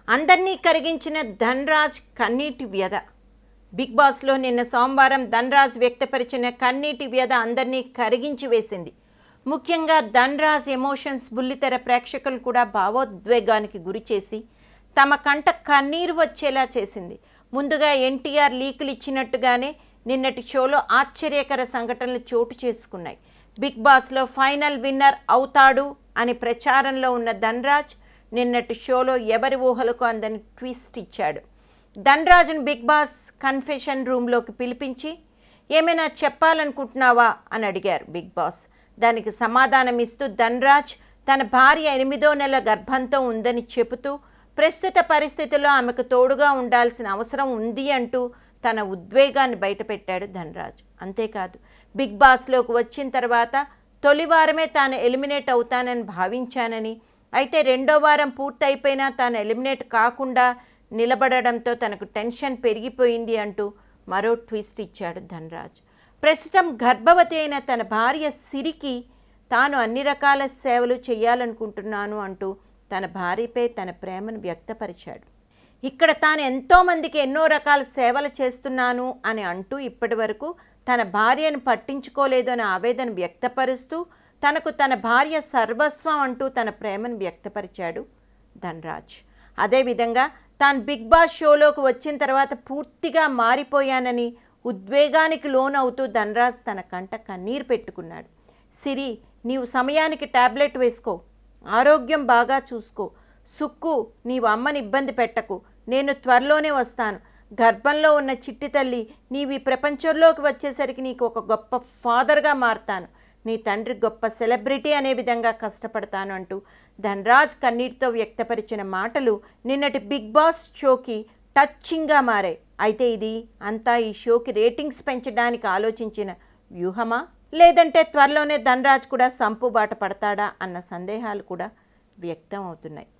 అందరినీ కరిగించిన ధన్రాజ్ కన్నీటి వ్యధ బిగ్ బాస్లో నిన్న సోమవారం ధన్రాజ్ వ్యక్తపరిచిన కన్నీటి వ్యధ అందరినీ కరిగించి వేసింది ముఖ్యంగా ధన్రాజ్ ఎమోషన్స్ బుల్లితెర ప్రేక్షకులు కూడా భావోద్వేగానికి గురి చేసి తమ కంట కన్నీరు వచ్చేలా చేసింది ముందుగా ఎన్టీఆర్ లీకులు ఇచ్చినట్టుగానే నిన్నటి షోలో ఆశ్చర్యకర సంఘటనలు చోటు చేసుకున్నాయి బిగ్ బాస్లో ఫైనల్ విన్నర్ అవుతాడు అని ప్రచారంలో ఉన్న ధన్రాజ్ నిన్నటి షోలో ఎవరి ఊహలకు అందని ట్విస్ట్ ఇచ్చాడు ధన్రాజును బిగ్ బాస్ కన్ఫెషన్ రూమ్లోకి పిలిపించి ఏమైనా చెప్పాలనుకుంటున్నావా అని అడిగారు బిగ్ బాస్ దానికి సమాధానం ఇస్తూ ధన్రాజ్ తన భార్య ఎనిమిదో నెల గర్భంతో ఉందని చెబుతూ ప్రస్తుత పరిస్థితుల్లో ఆమెకు తోడుగా ఉండాల్సిన అవసరం ఉంది అంటూ తన ఉద్వేగాన్ని బయటపెట్టాడు ధనరాజ్ అంతేకాదు బిగ్ బాస్లోకి వచ్చిన తర్వాత తొలి వారమే తాను ఎలిమినేట్ అవుతానని భావించానని అయితే రెండో వారం పూర్తయిపోయినా తాను ఎలిమినేట్ కాకుండా నిలబడడంతో తనకు టెన్షన్ పెరిగిపోయింది అంటూ మరో ట్విస్ట్ ఇచ్చాడు ధనరాజ్ ప్రస్తుతం గర్భవతి అయిన తన భార్య సిరికి తాను అన్ని రకాల సేవలు చేయాలనుకుంటున్నాను అంటూ తన భార్యపై తన ప్రేమను వ్యక్తపరిచాడు ఇక్కడ తాను ఎంతోమందికి ఎన్నో రకాల సేవలు చేస్తున్నాను అని అంటూ ఇప్పటి వరకు తన భార్యను పట్టించుకోలేదు అని ఆవేదన వ్యక్తపరుస్తూ తనకు తన భార్య సర్వస్వం అంటూ తన ప్రేమను వ్యక్తపరిచాడు ధనరాజ్ అదేవిధంగా తాను బిగ్ బాస్ షోలోకి వచ్చిన తర్వాత పూర్తిగా మారిపోయానని ఉద్వేగానికి లోనవుతూ ధనరాజ్ తన కంట కన్నీరు పెట్టుకున్నాడు సిరి నీవు సమయానికి టాబ్లెట్ వేసుకో ఆరోగ్యం బాగా చూసుకో సుక్కు నీవు అమ్మని ఇబ్బంది పెట్టకు నేను త్వరలోనే వస్తాను గర్భంలో ఉన్న చిట్టి తల్లి నీవు ఈ ప్రపంచంలోకి వచ్చేసరికి నీకు ఒక గొప్ప ఫాదర్గా మారుతాను నీ తండ్రి గొప్ప సెలబ్రిటీ అనే విధంగా కష్టపడతాను అంటూ ధనరాజ్ కన్నీటితో వ్యక్తపరిచిన మాటలు నిన్నటి బిగ్ బాస్ షోకి టచ్చింగ్గా మారాయి అయితే ఇది అంతా ఈ షోకి రేటింగ్స్ పెంచడానికి ఆలోచించిన వ్యూహమా లేదంటే త్వరలోనే ధనరాజ్ కూడా సంపు బాట పడతాడా అన్న సందేహాలు కూడా వ్యక్తం అవుతున్నాయి